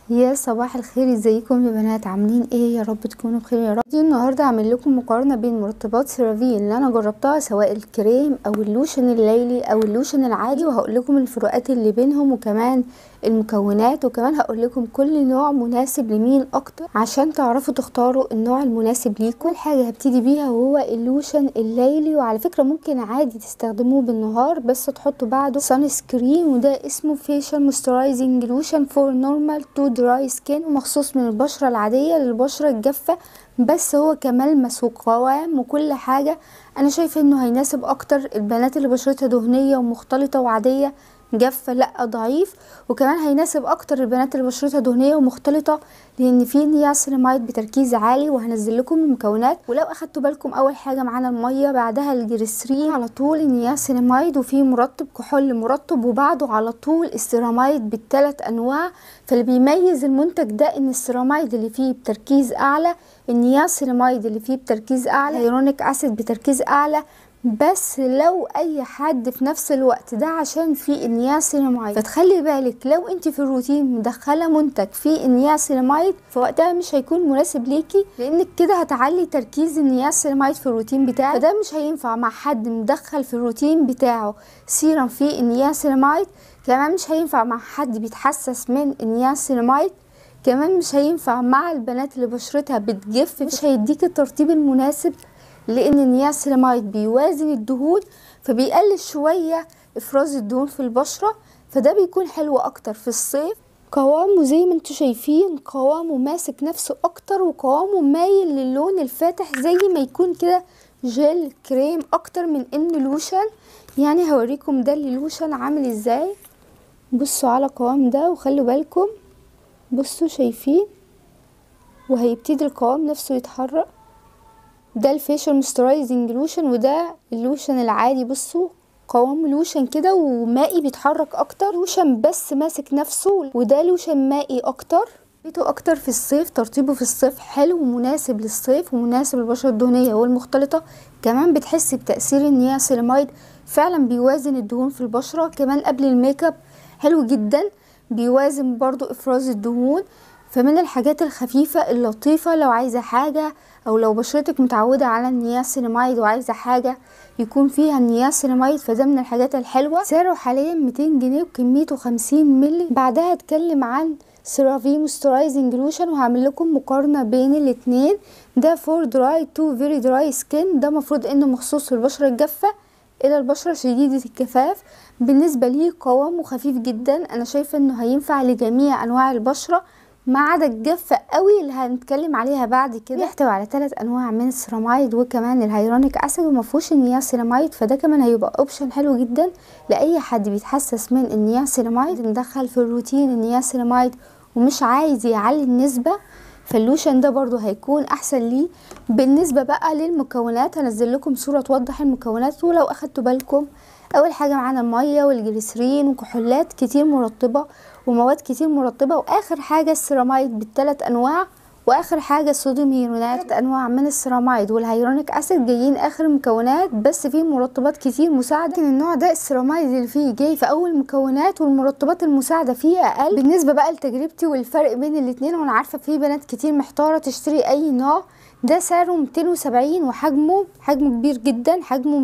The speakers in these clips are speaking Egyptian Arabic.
يا صباح الخير ازيكم يا بنات عاملين ايه يا رب تكونوا بخير يا رب دي النهارده هعمل لكم مقارنه بين مرطبات سيرافي اللي انا جربتها سواء الكريم او اللوشن الليلي او اللوشن العادي وهقول لكم الفروقات اللي بينهم وكمان المكونات وكمان هقول لكم كل نوع مناسب لمين اكتر عشان تعرفوا تختاروا النوع المناسب ليكم كل حاجه هبتدي بيها هو اللوشن الليلي وعلى فكره ممكن عادي تستخدموه بالنهار بس تحطوا بعده سان سكرين وده اسمه فيشل مويسترايزنج لوشن فور نورمال تو دراي سكين ومخصوص من البشره العاديه للبشره الجافه بس هو كملمس وقوام وكل حاجه انا شايفه انه هيناسب اكتر البنات اللي بشرتها دهنيه ومختلطه وعاديه جافه لا ضعيف وكمان هيناسب اكتر البنات اللي بشرتها دهنيه ومختلطه لان فيه نياسيناميد بتركيز عالي وهنزل لكم المكونات ولو اخدتوا بالكم اول حاجه معانا الميه بعدها الجليسرين على طول النياسيناميد وفيه مرطب كحول مرطب وبعده على طول السيراميد بالثلاث انواع فاللي بيميز المنتج ده ان السيراميد اللي فيه بتركيز اعلى النياسيناميد اللي فيه بتركيز اعلى هيرونيك اسيد بتركيز اعلى بس لو اي حد في نفس الوقت ده عشان في النياسيناميد فتخلي بالك لو انت في الروتين مدخله منتج فيه النياسيناميد فوقتها مش هيكون مناسب ليكي لانك كده هتعلي تركيز النياسيناميد في الروتين بتاعك فده مش هينفع مع حد مدخل في الروتين بتاعه سيرم فيه النياسيناميد كمان مش هينفع مع حد بيتحسس من النياسيناميد كمان مش هينفع مع البنات اللي بشرتها بتجف مش هيديك الترطيب المناسب لان النياسيناميد بيوازن الدهون فبيقلل شويه افراز الدهون في البشره فده بيكون حلو اكتر في الصيف قوامه زي ما انتوا شايفين قوامه ماسك نفسه اكتر وقوامه مايل للون الفاتح زي ما يكون كده جل كريم اكتر من انه لوشن يعني هوريكم ده اللوشن عامل ازاي بصوا على قوام ده وخلوا بالكم بصوا شايفين وهيبتدي القوام نفسه يتحرك ده الفيشل مويسترايزنج لوشن وده اللوشن العادي بصوا قوام لوشن كده ومائي بيتحرك اكتر لوشن بس ماسك نفسه وده لوشن مائي اكتر بيته اكتر في الصيف ترطيبه في الصيف حلو ومناسب للصيف ومناسب للبشره الدهنيه والمختلطه كمان بتحسي بتاثير النياسيلاميد فعلا بيوازن الدهون في البشره كمان قبل الميك اب حلو جدا بيوازن برضو افراز الدهون فمن الحاجات الخفيفة اللطيفة لو عايزة حاجة او لو بشرتك متعودة على النياسيناميد وعايزة حاجة يكون فيها النياسيناميد فده من الحاجات الحلوة سعره حاليا 200 جنيه وكميته 50 ملي بعدها اتكلم عن سيرافي مويسترايزنج لوشن وهعمل لكم مقارنة بين الاتنين ده فور دراي تو فيري دراي سكين ده مفروض انه مخصوص للبشرة الجافة الى البشرة شديدة الجفاف بالنسبة ليه قوامه خفيف جدا انا شايفة انه هينفع لجميع انواع البشرة ما عدا الجافة قوي اللي هنتكلم عليها بعد كده بيحتوي على ثلاث انواع من السيراميد وكمان الهيرونيك اسيد ومفهوش النياسيناميد فده كمان هيبقى اوبشن حلو جدا لاي حد بيتحسس من النياسيناميد مدخل في الروتين النياسيناميد ومش عايز يعلي النسبة فاللوشن ده برضو هيكون احسن ليه بالنسبة بقى للمكونات هنزل لكم صورة توضح المكونات ولو اخدتوا بالكم اول حاجة معانا المية والجليسرين وكحولات كتير مرطبة ومواد كتير مرطبة واخر حاجة السيراميد بالثلاث انواع واخر حاجه الصوديوم هيرونات انواع من السيراميد والهيرونيك اسيد جايين اخر المكونات بس فيه مرطبات كتير مساعده لكن النوع ده السيراميد اللي فيه جاي في اول المكونات والمرطبات المساعده فيه اقل بالنسبه بقى لتجربتي والفرق بين الاثنين وانا عارفه في بنات كتير محتاره تشتري اي نوع ده سعره 270 وحجمه حجمه كبير جدا حجمه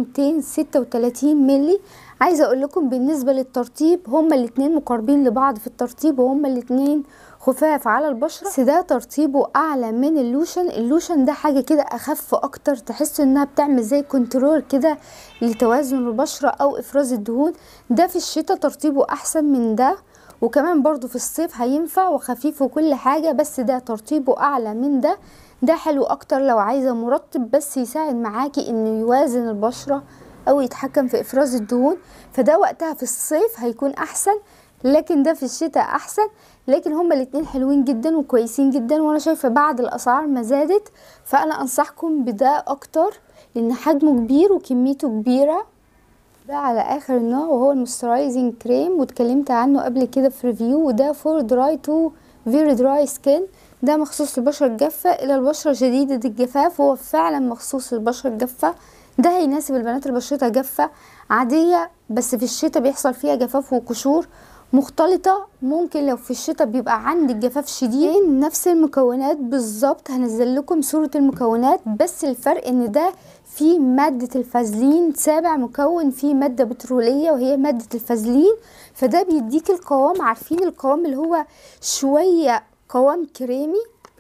236 ملي عايزه اقول لكم بالنسبه للترطيب هما الاتنين مقاربين لبعض في الترطيب وهما الاتنين خفاف على البشره بس ده ترطيبه اعلى من اللوشن اللوشن ده حاجه كده اخف اكتر تحس انها بتعمل زي كنترول كده لتوازن البشره او افراز الدهون ده في الشتاء ترطيبه احسن من ده وكمان برضو في الصيف هينفع وخفيف وكل حاجه بس ده ترطيبه اعلى من ده ده حلو اكتر لو عايزه مرطب بس يساعد معاكي انه يوازن البشره او يتحكم في افراز الدهون فده وقتها في الصيف هيكون احسن لكن ده في الشتاء احسن لكن هما الاتنين حلوين جدا وكويسين جدا وانا شايفه بعد الاسعار ما زادت فانا انصحكم بده اكتر لان حجمه كبير وكميته كبيره ده على اخر نوع وهو المسترايزنج كريم واتكلمت عنه قبل كده في ريفيو وده فور دراي تو فيري دراي سكين ده مخصوص للبشره الجافه الى البشره شديده الجفاف هو فعلا مخصوص للبشره الجافه ده هيناسب البنات اللي بشرتها جافه عاديه بس في الشتاء بيحصل فيها جفاف وقشور مختلطة ممكن لو في الشتاء بيبقى عندك جفاف شديد نفس المكونات بالظبط هنزل لكم صورة المكونات بس الفرق ان ده في مادة الفازلين سابع مكون فيه مادة بترولية وهي مادة الفازلين فده بيديك القوام عارفين القوام اللي هو شوية قوام كريمي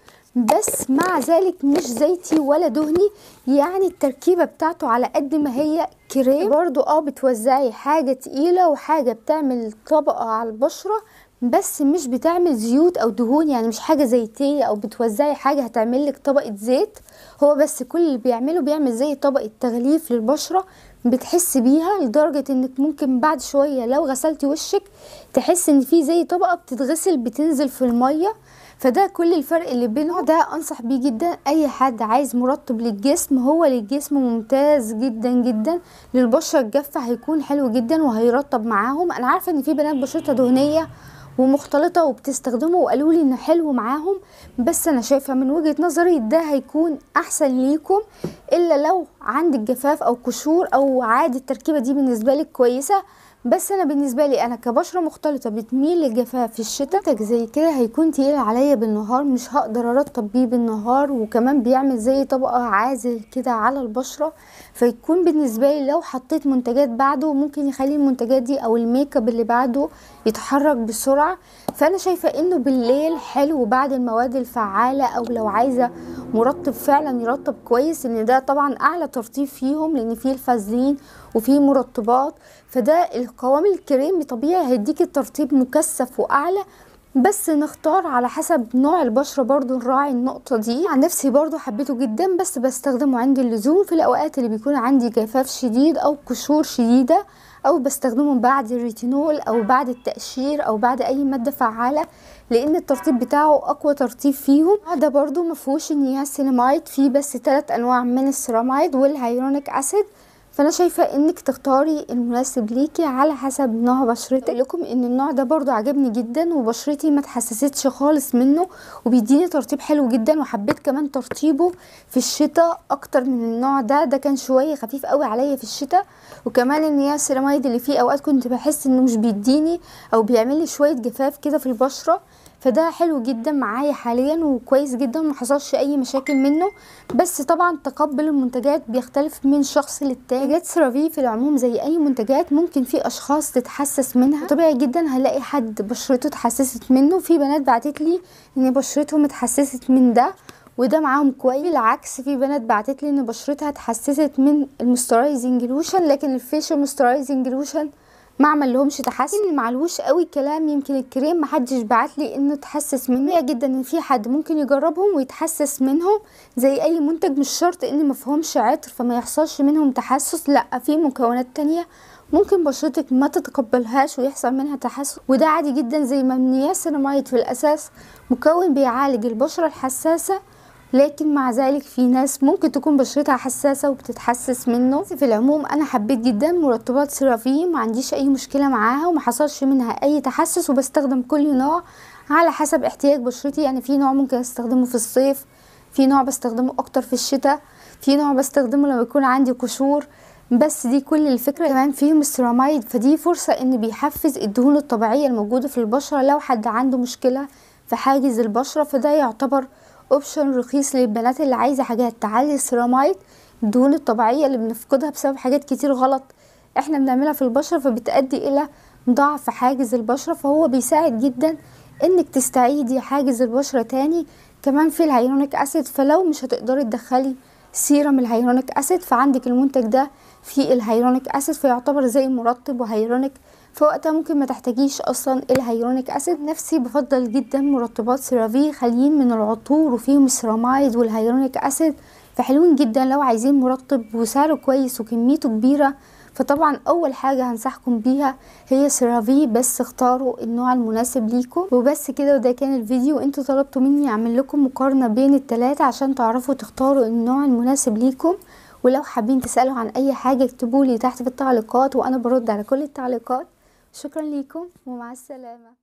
بس مع ذلك مش زيتي ولا دهني يعني التركيبة بتاعته على قد ما هي كريم برضو اه بتوزعي حاجة تقيلة وحاجة بتعمل طبقة على البشرة بس مش بتعمل زيوت او دهون يعني مش حاجة زيتية او بتوزعي حاجة هتعمل لك طبقة زيت هو بس كل اللي بيعمله بيعمل زي طبقة تغليف للبشرة بتحس بيها لدرجة انك ممكن بعد شوية لو غسلتي وشك تحس ان في زي طبقة بتتغسل بتنزل في المية فده كل الفرق اللي بينهم ده انصح بيه جدا اي حد عايز مرطب للجسم هو للجسم ممتاز جدا جدا للبشره الجافه هيكون حلو جدا وهيرطب معاهم انا عارفه ان في بنات بشرتها دهنيه ومختلطة وبتستخدمه وقالوا لي انه حلو معاهم بس انا شايفة من وجهة نظري ده هيكون احسن ليكم الا لو عندك جفاف او قشور او عادي التركيبة دي بالنسبة لك كويسة بس انا بالنسبه لي انا كبشره مختلطه بتميل للجفاف في الشتاء منتج زي كده هيكون تقيل عليا بالنهار مش هقدر ارطب بيه بالنهار وكمان بيعمل زي طبقه عازل كده على البشره فيكون بالنسبه لي لو حطيت منتجات بعده ممكن يخلي المنتجات دي او الميك اب اللي بعده يتحرك بسرعه فانا شايفه انه بالليل حلو بعد المواد الفعاله او لو عايزه مرطب فعلا يرطب كويس ان ده طبعا اعلى ترطيب فيهم لان فيه الفازلين وفيه مرطبات فده القوام الكريمي طبيعي هيديك الترطيب مكثف واعلى بس نختار على حسب نوع البشرة برضو نراعي النقطة دي عن نفسي برضو حبيته جدا بس بستخدمه عند اللزوم في الأوقات اللي بيكون عندي جفاف شديد أو قشور شديدة أو بستخدمه بعد الريتينول أو بعد التقشير أو بعد أي مادة فعالة لأن الترطيب بتاعه أقوى ترطيب فيهم ده برضو مفهوش النياسيناميد فيه بس ثلاث أنواع من السيراميد والهيرونيك أسيد فانا شايفه انك تختاري المناسب ليكي على حسب نوع بشرتك لكم ان النوع ده برضو عجبني جدا وبشرتي ما اتحسستش خالص منه وبيديني ترطيب حلو جدا وحبيت كمان ترطيبه في الشتاء اكتر من النوع ده ده كان شويه خفيف قوي عليا في الشتاء وكمان النياسيراميد اللي فيه اوقات كنت بحس انه مش بيديني او بيعمل لي شويه جفاف كده في البشره فده حلو جدا معايا حاليا وكويس جدا ومحصلش اي مشاكل منه بس طبعا تقبل المنتجات بيختلف من شخص للتاني منتجات سيرافي في العموم زي اي منتجات ممكن في اشخاص تتحسس منها طبيعي جدا هلاقي حد بشرته اتحسست منه في بنات بعتت لي ان بشرتهم اتحسست من ده وده معاهم كويس بالعكس في بنات بعتت لي ان بشرتها اتحسست من المسترايزنج لوشن لكن الفيشل مسترايزنج لوشن ما عمل لهمش تحسن معلوش قوي كلام يمكن الكريم محدش بعت لي انه تحسس منه جدا ان في حد ممكن يجربهم ويتحسس منهم زي اي منتج مش شرط ان مفهومش عطر فما يحصلش منهم تحسس لا في مكونات تانية ممكن بشرتك ما تتقبلهاش ويحصل منها تحسس وده عادي جدا زي ما النياسيناميد في الاساس مكون بيعالج البشرة الحساسة لكن مع ذلك في ناس ممكن تكون بشرتها حساسه وبتتحسس منه في العموم انا حبيت جدا مرطبات سيرافي ما عنديش اي مشكله معاها وما حصلش منها اي تحسس وبستخدم كل نوع على حسب احتياج بشرتي يعني في نوع ممكن استخدمه في الصيف في نوع بستخدمه اكتر في الشتاء في نوع بستخدمه لما يكون عندي قشور بس دي كل الفكره كمان فيهم السيراميد فدي فرصه ان بيحفز الدهون الطبيعيه الموجوده في البشره لو حد عنده مشكله في حاجز البشره فده يعتبر اوبشن رخيص للبنات اللي عايزه حاجات تعلي السيراميد الدهون الطبيعيه اللي بنفقدها بسبب حاجات كتير غلط احنا بنعملها في البشره فبتؤدي الى ضعف حاجز البشره فهو بيساعد جدا انك تستعيدي حاجز البشره تاني كمان في الهيرونيك اسيد فلو مش هتقدري تدخلي سيرم الهيرونيك اسيد فعندك المنتج ده فيه الهيرونيك اسيد فيعتبر زي مرطب وهيرونيك فوقتها ممكن ما تحتاجيش اصلا الهيرونيك اسيد نفسي بفضل جدا مرطبات سيرافي خاليين من العطور وفيهم السيرامايد والهيرونيك اسيد فحلوين جدا لو عايزين مرطب وسعره كويس وكميته كبيره فطبعا اول حاجة هنصحكم بيها هي سيرافي بس اختاروا النوع المناسب ليكم وبس كده وده كان الفيديو انتوا طلبتوا مني اعمل لكم مقارنة بين التلاتة عشان تعرفوا تختاروا النوع المناسب ليكم ولو حابين تسألوا عن اي حاجة اكتبولي تحت في التعليقات وانا برد على كل التعليقات شكرا ليكم ومع السلامة